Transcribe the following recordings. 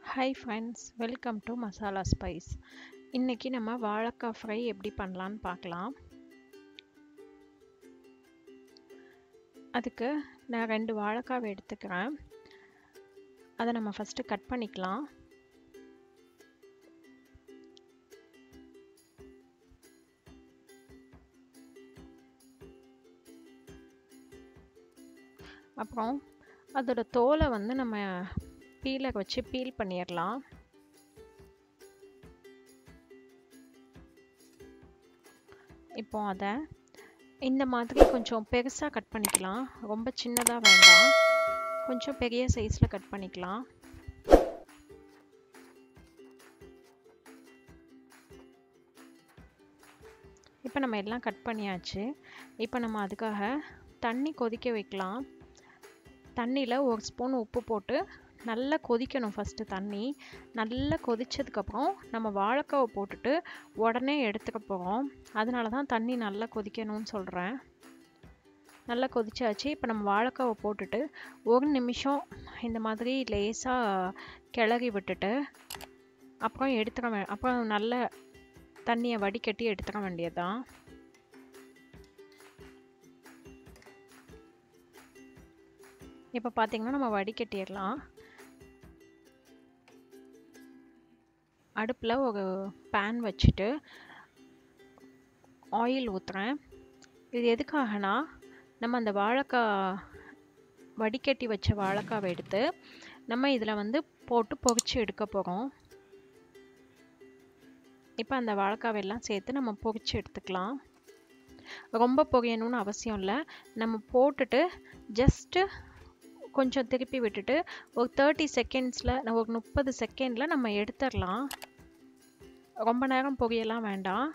hi friends welcome to Masala spice இன்றைக்கி நம்ம வாழைக்காய் ஃப்ரை எப்படி பண்ணலான்னு பார்க்கலாம் அதுக்கு நான் ரெண்டு வாழைக்காவை எடுத்துக்கிறேன் அதை நம்ம ஃபஸ்ட்டு கட் பண்ணிக்கலாம் அப்புறம் அதோட தோலை வந்து நம்ம பீலர் வச்சு பீல் பண்ணிடலாம் இப்போ அதை இந்த மாதிரி கொஞ்சம் பெருசாக கட் பண்ணிக்கலாம் ரொம்ப சின்னதாக வேண்டாம் கொஞ்சம் பெரிய சைஸில் கட் பண்ணிக்கலாம் இப்போ நம்ம எல்லாம் கட் பண்ணியாச்சு இப்போ நம்ம அதுக்காக தண்ணி கொதிக்க வைக்கலாம் தண்ணியில் ஒரு ஸ்பூன் உப்பு போட்டு நல்லா கொதிக்கணும் ஃபஸ்ட்டு தண்ணி நல்லா கொதித்ததுக்கப்புறம் நம்ம வாழைக்காவை போட்டுட்டு உடனே எடுத்துக்க போகிறோம் அதனால தான் தண்ணி நல்லா கொதிக்கணும்னு சொல்கிறேன் நல்லா கொதிச்சாச்சு இப்போ நம்ம வாழைக்காவை போட்டுட்டு ஒரு நிமிஷம் இந்த மாதிரி லேசாக கிளறி விட்டுட்டு அப்புறம் எடுத்துக்க வே அப்புறம் நல்ல தண்ணியை வடிகட்டி எடுத்துக்க வேண்டியதுதான் இப்போ பார்த்தீங்கன்னா நம்ம வடிகட்டிடலாம் அடுப்பில் ஒரு பேன் வச்சுட்டு ஆயில் ஊற்றுறேன் இது எதுக்காகனா நம்ம அந்த வாழைக்காய் வடிகட்டி வச்ச வாழைக்காவை எடுத்து நம்ம இதில் வந்து போட்டு பொறிச்சு எடுக்க போகிறோம் இப்போ அந்த வாழைக்காவெல்லாம் சேர்த்து நம்ம பொறிச்சு எடுத்துக்கலாம் ரொம்ப பொரியணும்னு அவசியம் இல்லை நம்ம போட்டுட்டு ஜஸ்ட்டு கொஞ்சம் திருப்பி விட்டுட்டு ஒரு தேர்ட்டி செகண்ட்ஸில் ஒரு முப்பது செகண்டில் நம்ம எடுத்துடலாம் ரொம்ப நேரம் பொரியலாம் வேண்டாம்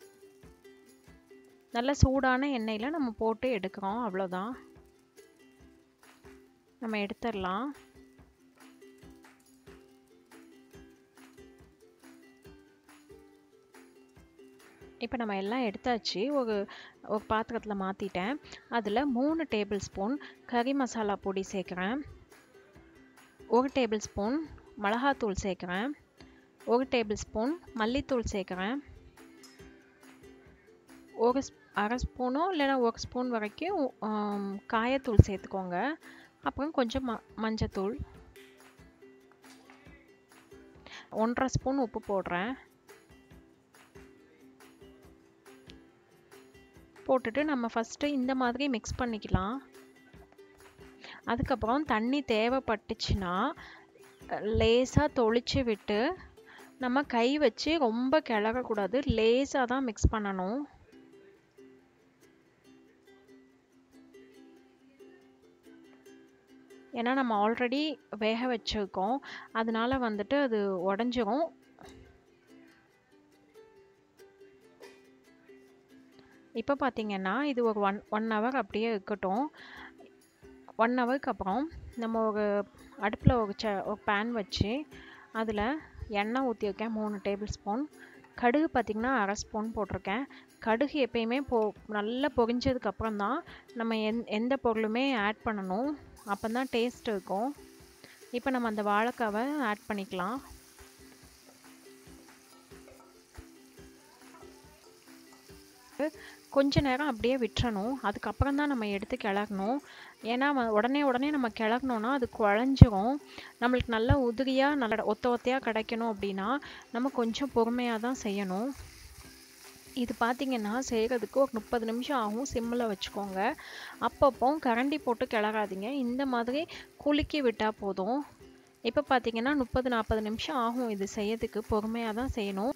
நல்ல சூடான எண்ணெயில் நம்ம போட்டு எடுக்கிறோம் அவ்வளோதான் நம்ம எடுத்துடலாம் இப்போ நம்ம எல்லாம் எடுத்தாச்சு ஒரு ஒரு பாத்திரத்தில் மாற்றிட்டேன் அதில் மூணு டேபிள் ஸ்பூன் கறி மசாலா பொடி சேர்க்குறேன் ஒரு டேபிள் ஸ்பூன் மிளகாத்தூள் சேர்க்குறேன் ஒரு டேபிள் ஸ்பூன் மல்லித்தூள் சேர்க்குறேன் ஒரு அரை ஸ்பூனோ இல்லைன்னா ஒரு ஸ்பூன் வரைக்கும் காயத்தூள் சேர்த்துக்கோங்க அப்புறம் கொஞ்சம் ம மஞ்சத்தூள் ஒன்றரை ஸ்பூன் உப்பு போடுறேன் போட்டுட்டு நம்ம ஃபஸ்ட்டு இந்த மாதிரி மிக்ஸ் பண்ணிக்கலாம் அதுக்கப்புறம் தண்ணி தேவைப்பட்டுச்சுன்னா லேசாக தொளிச்சு விட்டு நம்ம கை வச்சு ரொம்ப கிளறக்கூடாது லேசாக தான் மிக்ஸ் பண்ணணும் ஏன்னா நம்ம ஆல்ரெடி வேக வச்சுருக்கோம் அதனால வந்துட்டு அது உடஞ்சிரும் இப்போ பார்த்தீங்கன்னா இது ஒரு ஒன் ஒன் ஹவர் அப்படியே இருக்கட்டும் ஒன் ஹவருக்கு அப்புறம் நம்ம ஒரு அடுப்பில் ஒரு ச ஒரு பேன் வச்சு அதில் எண்ணெய் ஊற்றி வைக்கேன் மூணு டேபிள் ஸ்பூன் கடுகு பார்த்திங்கன்னா அரை ஸ்பூன் போட்டிருக்கேன் கடுகு எப்பயுமே போ நல்லா பொரிஞ்சதுக்கப்புறம் தான் நம்ம எந் எந்த பொருளுமே ஆட் பண்ணணும் அப்போ தான் டேஸ்ட் இருக்கும் இப்போ நம்ம அந்த வாழைக்காவை ஆட் பண்ணிக்கலாம் கொஞ்ச நேரம் அப்படியே விட்டுறணும் அதுக்கப்புறம் தான் நம்ம எடுத்து கிளறணும் ஏன்னா உடனே உடனே நம்ம கிளறணுன்னா அது குழஞ்சிரும் நம்மளுக்கு நல்லா உதிரியாக நல்லா ஒத்த ஒத்தையாக கிடைக்கணும் அப்படின்னா நம்ம கொஞ்சம் பொறுமையாக தான் செய்யணும் இது பார்த்திங்கன்னா செய்கிறதுக்கு ஒரு முப்பது நிமிஷம் ஆகும் சிம்மில் வச்சுக்கோங்க அப்பப்போ கரண்டி போட்டு கிளறாதீங்க இந்த மாதிரி குலுக்கி விட்டால் போதும் இப்போ பார்த்தீங்கன்னா முப்பது நாற்பது நிமிஷம் ஆகும் இது செய்யறதுக்கு பொறுமையாக தான் செய்யணும்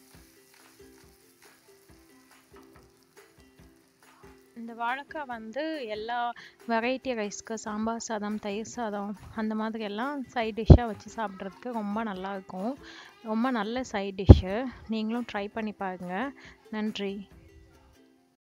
இந்த வாழைக்காய் வந்து எல்லா வெரைட்டி ரைஸ்க்கு சாம்பார் சாதம் தயிர் சாதம் அந்த மாதிரி எல்லாம் சைட் டிஷ்ஷாக வச்சு சாப்பிட்றதுக்கு ரொம்ப நல்லாயிருக்கும் ரொம்ப நல்ல சைட் டிஷ்ஷு நீங்களும் ட்ரை பண்ணி பாருங்கள் நன்றி